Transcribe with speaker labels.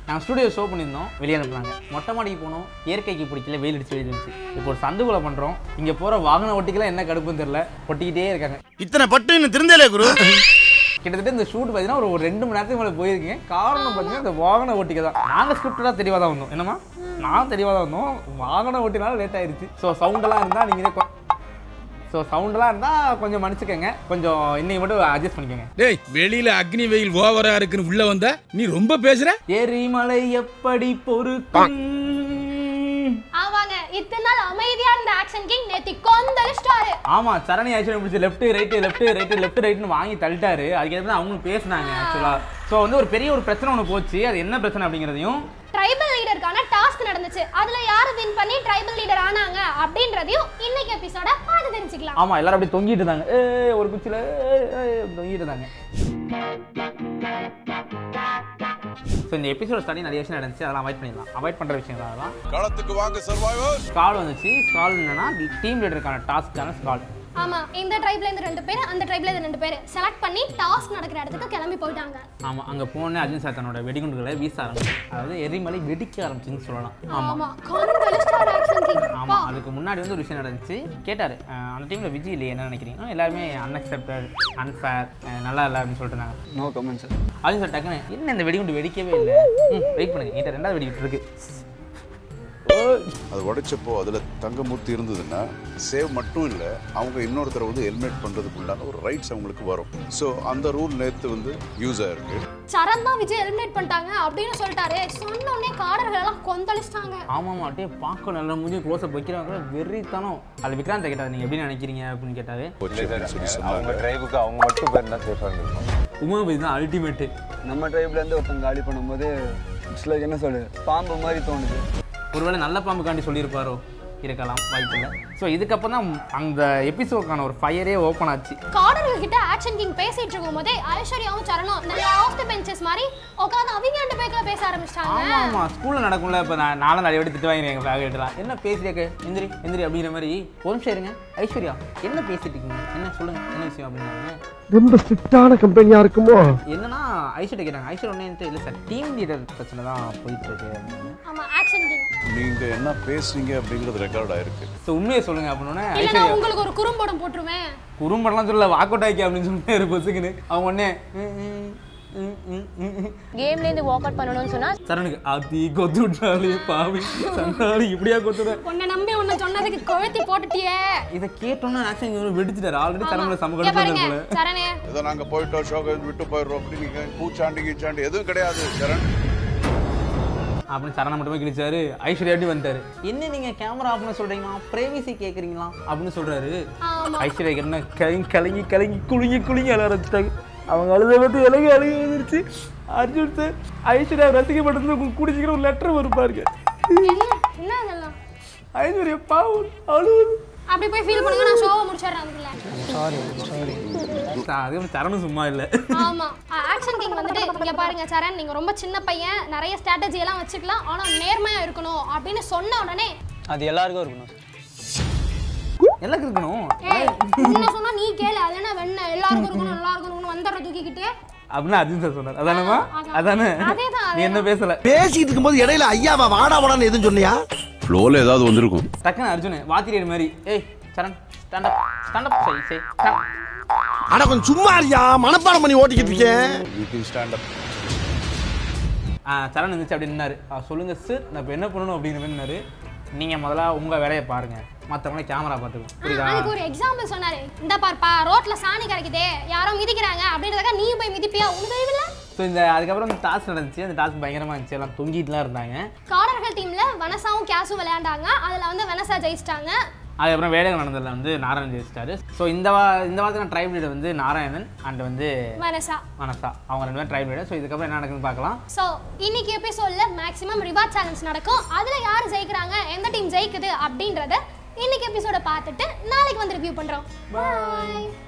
Speaker 1: நாங்கள் studio show பண்ணியிருந்தோம் வெளியே அனுப்புனாங்க மொட்டை மாடிக்கு போனோம் இயற்கைக்கு பிடிக்கல வெயில் அடிச்சு வெயில் இருந்துச்சு இப்போ ஒரு சந்துக்குள்ள பண்ணுறோம் இங்கே போகிற வாகன ஓட்டிக்கெல்லாம் என்ன கடுப்புன்னு தெரில ஒட்டிக்கிட்டே இருக்காங்க
Speaker 2: இத்தனை பட்டு இன்னும் திருந்தலே குரு
Speaker 1: கிட்டத்தட்ட இந்த ஷூட் பார்த்தீங்கன்னா ஒரு ஒரு ரெண்டு மணி நேரத்துக்கு மேலே போயிருக்கீங்க காரணம் பார்த்தீங்கன்னா இந்த வாகன ஓட்டிக்க தான் நாங்கள் ஸ்கிரிப்டாக தெளிவாக தான் வந்தோம் என்னம்மா நான் தெளிவாக தான் வந்தோம் வாகன ஓட்டினால லேட் ஆயிருச்சு ஸோ சவுண்டெல்லாம் இருந்தால் நீங்கள் ஸோ சவுண்டெல்லாம் இருந்தால் கொஞ்சம் மன்னிச்சுக்கோங்க கொஞ்சம் இன்னைக்கு மட்டும் அட்ஜஸ்ட் பண்ணிக்கோங்க
Speaker 3: டேய் வெளியில அக்னி வெயில் ஓவரா இருக்குன்னு உள்ள வந்தா நீ ரொம்ப பேசுற
Speaker 1: எரிமலை எப்படி பொறுக்கும்
Speaker 4: ஆமாங்க இத்தனை நாள் அமைதியா இருந்த ஆக்ஷன் கிங் நேத்தி கொந்தளிச்சிட்டாரு
Speaker 1: ஆமா சரணி ஆக்சுவலி பிடிச்சி left right left right left ரைட்னு வாங்கி தள்ளிட்டாரு அதுக்கேற்ற அவங்களும் பேசுனாங்க ஆக்சுவலா ஸோ வந்து ஒரு பெரிய ஒரு பிரச்சனை ஒன்று போச்சு அது என்ன பிரச்சனை அப்படிங்கிறதையும்
Speaker 4: ட்ரைபல் லீடருக்கான டாஸ்க் நடந்துச்சு அதுல யாரு வின் பண்ணி ட்ரைபல் லீடர் ஆனாங்க அப்படின்றதையும் இன்னைக்கு எபிசோட பார்த்து தெரிஞ்சுக்கலாம்
Speaker 1: ஆமா எல்லாரும் அப்படியே தொங்கிட்டு இருந்தாங்க ஏ ஒரு குச்சியில ஏ, ஏ, தொங்கிட்டு இருந்தாங்க ஸோ இந்த எபிசோட் ஸ்டார்டிங் நிறைய விஷயம் நடந்துச்சு அதெல்லாம் அவாய்ட் பண்ணிடலாம் அவாய்ட் பண்ற விஷயங்கள் அதெல்லாம்
Speaker 5: களத்துக்கு வாங்க சர்வைவர்
Speaker 1: ஸ்கால் வந்துச்சு ஸ்கால் என்னன்னா டீம் லீடருக்கான டாஸ்க்கான ஸ்கால்
Speaker 4: ஆமா இந்த ட்ரைப்ல இருந்து ரெண்டு பேர் அந்த ட்ரைப்ல இருந்து ரெண்டு பேர் செலக்ட் பண்ணி டாஸ்க் நடக்கிற இடத்துக்கு கிளம்பி போயிட்டாங்க
Speaker 1: ஆமா அங்க போனே அர்ஜுன் சார் தன்னோட வெடிகுண்டுகளை வீச ஆரம்பிச்சு அதாவது எரிமலை வெடிக்க ஆரம்பிச்சுன்னு சொல்லலாம் ஆமா
Speaker 4: ஆமா கொந்தளிச்சிட்டாரு ஆக்ஷன் கிங்
Speaker 1: ஆமா அதுக்கு முன்னாடி வந்து ஒரு விஷயம் நடந்துச்சு கேட்டாரு அஹ் அந்த டீம்ல விஜய் இல்லையே என்ன நினைக்கிறீங்க ஆ, எல்லாருமே அன்அக்செப்டட் அன்ஃபேர் நல்லா இல்லை அப்படின்னு சொல்லிட்டு இருந்தாங்க
Speaker 6: நோ கமெண்ட் சார்
Speaker 1: அப்படின்னு சொல்லிட்டு டக்குன்னு என்ன இந்த வெடிகுண்டு வெடிக்கவே இல்லை ம் வெயிட் பண்ணுங்க என்கிட்ட ரெண்டாவது வெடிக்கிட்டு இருக்கு
Speaker 5: அது உடைச்சப்போ அதுல தங்கமூர்த்தி இருந்ததுன்னா சேவ் மட்டும் இல்ல அவங்க இன்னொருத்தரை வந்து எலிமினேட் பண்றதுக்கு உண்டான ஒரு ரைட்ஸ் அவங்களுக்கு வரும் ஸோ அந்த ரூல் நேத்து வந்து யூஸ் ஆயிருக்கு
Speaker 4: சரண் தான் விஜய் எலிமினேட் பண்ணிட்டாங்க அப்படின்னு சொல்லிட்டாரு சொன்ன உடனே காடர்கள் எல்லாம் கொந்தளிச்சிட்டாங்க
Speaker 1: ஆமாம் அப்படியே பார்க்க நல்ல முடிஞ்சு க்ளோஸ் அப் வைக்கிறவங்க வெறித்தனம் அது விக்ராந்த் கேட்டார் நீங்கள் எப்படி நினைக்கிறீங்க அப்படின்னு கேட்டாரு
Speaker 5: போச்சு அப்படின்னு சொல்லி
Speaker 7: அவங்க
Speaker 5: சொன்னாங்க
Speaker 7: ட்ரைபுக்கு அவங்க மட்டும் பேர் தான் சேஃபாக இருந்திருக்கும்
Speaker 1: உமாபதி தான் அல்டிமேட்டு
Speaker 6: நம்ம ட்ரைப்ல இருந்து ஒருத்தன் காலி பண்ணும்போது இட்ஸ் லைக் என்ன சொல்லு பாம்பு மாதிரி தோணுது
Speaker 1: ஒருவேளை நல்ல பாம்புக்காண்டி சொல்லியிருப்பாரோ இருக்கலாம் வாய்ப்பில்லை ஸோ இதுக்கப்புறம் தான் அந்த எபிசோடுக்கான ஒரு ஃபயரே ஓப்பன் ஆச்சு
Speaker 4: காடர்கள் கிட்ட ஆக்ஷன் கிங் பேசிட்டு இருக்கும் போதே ஐஸ்வர்யாவும் சரணும் இந்த லாஸ்ட் பெஞ்சஸ் மாதிரி உட்காந்து அவங்க ரெண்டு பேருக்குள்ள பேச ஆரம்பிச்சிட்டாங்க
Speaker 1: ஆமா ஆமா ஸ்கூல்ல நடக்கும்ல இப்போ நான் நானும் நிறைய வாட்டி திட்டு வாங்கிருக்கேன் ஃபேவரேட்லாம் என்ன பேசுறீங்க எந்திரி எந்திரி அப்படிங்கிற மாதிரி ஒரு நிமிஷம் இருங்க ஐஸ்வர்யா என்ன பேசிட்டு இருக்கீங்க என்ன சொல்லுங்க என்ன விஷயம் அப்படின்னாங்க
Speaker 8: ரொம்ப ஸ்ட்ரிக்டான கம்பெனியா இருக்குமோ
Speaker 1: என்னன்னா ஐஸ்வர்யா கேட்டாங்க ஐஸ்வர்யா ஒன்று இல்லை சார் டீம் லீடர் பிரச்சனை தான் போயிட்டு இருக்கு அப்படின்னாங்க
Speaker 4: ஆமா ஆக்ஷன் கிங்
Speaker 5: நீங்க என்ன பேசுறீங்க அப்படிங்கிறது ரெக்கார்ட் ஆயிருக்கு
Speaker 1: ஸோ உண்மையை சொல்லுங்க அப்படின்னோடனே
Speaker 4: இல்லனா
Speaker 1: ஐஸ்வர்யா
Speaker 4: உங்களுக்கு ஒரு குறும்படம் போட்டுருவேன்
Speaker 1: குறும்படம்லாம் சொல்லல வாக் அவுட் ஆக்கி அப்படின்னு சொன்னாரு பொசுக்குன்னு அவங்க உடனே ம், ம், ம், ம், ம், ம்.
Speaker 9: கேம்ல இருந்து வாக் அவுட் பண்ணணும்னு சொன்னா
Speaker 1: சரணுக்கு ஆத்தி கொத்து விட்டாலே பாவி சன்னாரி இப்படியா கொத்துட
Speaker 4: உன்னை நம்பி உன்னை சொன்னதுக்கு கொழுத்தி போட்டுட்டியே
Speaker 1: இதை கேட்டோன்னே ஆக்சுவலி வெடிச்சிட்டாரு ஆல்ரெடி சரணுல சம
Speaker 4: இங்க பாருங்க
Speaker 1: கடுப்பு போல
Speaker 4: சரணே
Speaker 5: ஏதோ நாங்க போயிட்டோம் ஷோக விட்டு போயிடுறோம் அப்படி நீங்க பூச்சாண்டி கீச்சாண்டி எதுவும் கிடையாது சரண்
Speaker 1: அப்படின்னு சரணை மட்டுமே கிழிச்சாரு ஐஸ்வர்யா எப்படி வந்துட்டாரு என்ன நீங்க கேமரா ஆஃப் பண்ண சொல்றீங்களா பிரைவசி கேக்குறீங்களா அப்படின்னு சொல்றாரு
Speaker 4: ஆமா
Speaker 1: ஐஸ்வர்யா என்ன கலங்கி கலங்கி கலங்கி குலுங்கி குலுங்கி அழ ஆரம்பிச்சிட்டாங்க அவங்க அழுத மட்டும் இலங்கை அழுகி வந்துருச்சு அர்ஜுன் சார் ஐஸ்வர்யா ரசிக்கப்பட்டது குடிச்சிக்கிற ஒரு லெட்டர் வரும் பாருங்க
Speaker 4: என்ன என்ன அதெல்லாம்
Speaker 1: ஐஸ்வர்யா பாவம் அழுவுது
Speaker 4: அப்படி போய் ஃபீல் பண்ணுங்க நான் ஷோவை முடிச்சிடுறேன் அதுக்குள்ள
Speaker 1: அதே மாதிரி சரணம் சும்மா இல்லை
Speaker 4: ஆமா ஆக்ஷன் கிங் வந்துட்டு இங்க பாருங்க சரண் நீங்க ரொம்ப சின்ன பையன் நிறைய ஸ்ட்ராட்டஜி எல்லாம் வச்சுக்கலாம் ஆனா நேர்மையா இருக்கணும் அப்படின்னு சொன்ன உடனே
Speaker 6: அது எல்லாருக்கும் இருக்கணும்
Speaker 1: எல்லாருக்கும் இருக்கணும்
Speaker 4: ஏய் என்ன சொன்னா நீ கேளு அது என்ன வெண்ண எல்லாருக்கும் இருக்கணும் எல்லாருக்கும் இருக்கணும் வந்துடுற தூக்கிக்கிட்டு
Speaker 1: அப்படின்னு அர்ஜுன் சார் சொன்னார் அதானமா அதானே
Speaker 4: அதேதான்,
Speaker 1: நீ என்ன பேசல
Speaker 8: பேசிட்டு இருக்கும்போது இடையில ஐயாவா வாடா வாடான்னு எதுவும் சொன்னியா
Speaker 5: ஃப்ளோல ஏதாவது வந்திருக்கும்
Speaker 1: டக்குன்னு அர்ஜுன் வாத்திரியர் மாதிரி ஏய் சரண் ஸ்டாண்ட் அப் ஸ்டாண்ட் அப் சை சை
Speaker 8: ஆனா கொஞ்சம் சும்மா இருக்கியா மனப்பாடம் பண்ணி ஓட்டிக்கிட்டு இருக்கேன்
Speaker 5: யூ கேன் ஸ்டாண்ட் அப்
Speaker 1: ஆ சரண் இருந்துச்சு அப்படி நின்னாரு ஆ, சொல்லுங்க சார் நான் இப்போ என்ன பண்ணணும் அப்படிங்கிற மாதிரி நின்னாரு நீங்க முதல்ல உங்க வேலையை பாருங்க மற்றவங்கள கேமரா பார்த்துக்கணும் புரியுதா
Speaker 4: அதுக்கு ஒரு எக்ஸாம்பிள் சொன்னாரு இந்த பார்ப்பா ரோட்ல சாணி கிடைக்குதே யாரோ மிதிக்கிறாங்க அப்படின்றதுக்காக நீ போய் மிதிப்பியா உனக்கு தெரியல
Speaker 1: ஸோ இந்த அதுக்கப்புறம் இந்த டாஸ்க் நடந்துச்சு அந்த டாஸ்க் பயங்கரமா இருந்துச்சு எல்லாம் தொங்கிட்டுலாம் இருந்தாங்க
Speaker 4: காடர்கள் டீம்ல வனசாவும் கேஸும் விளையாண்டாங்க அதுல வந்து வனசா ஜெயிச்சிட்டாங்க
Speaker 1: அதுக்கப்புறம் வேலைகள் நடந்ததில் வந்து நாராயணன் ஜெயிச்சிட்டாரு ஸோ இந்த வா இந்த வாரத்துக்கான ட்ரைப் லீடர் வந்து நாராயணன் அண்ட் வந்து
Speaker 4: வனசா
Speaker 1: மனசா அவங்க ரெண்டு பேரும் ட்ரைப் லீடர் ஸோ இதுக்கப்புறம் என்ன நடக்குதுன்னு பார்க்கலாம்
Speaker 4: ஸோ இன்னைக்கு எபிசோட்ல மேக்ஸிமம் ரிவார்ட் சேலஞ்ச் நடக்கும் அதுல யார் ஜெயிக்கிறாங்க எந்த டீம் ஜெயிக்குது அப்படின்றத இன்னைக்கு எபிசோட பார்த்துட்டு நாளைக்கு வந்து ரிவ்யூ பண்றோம் பாய்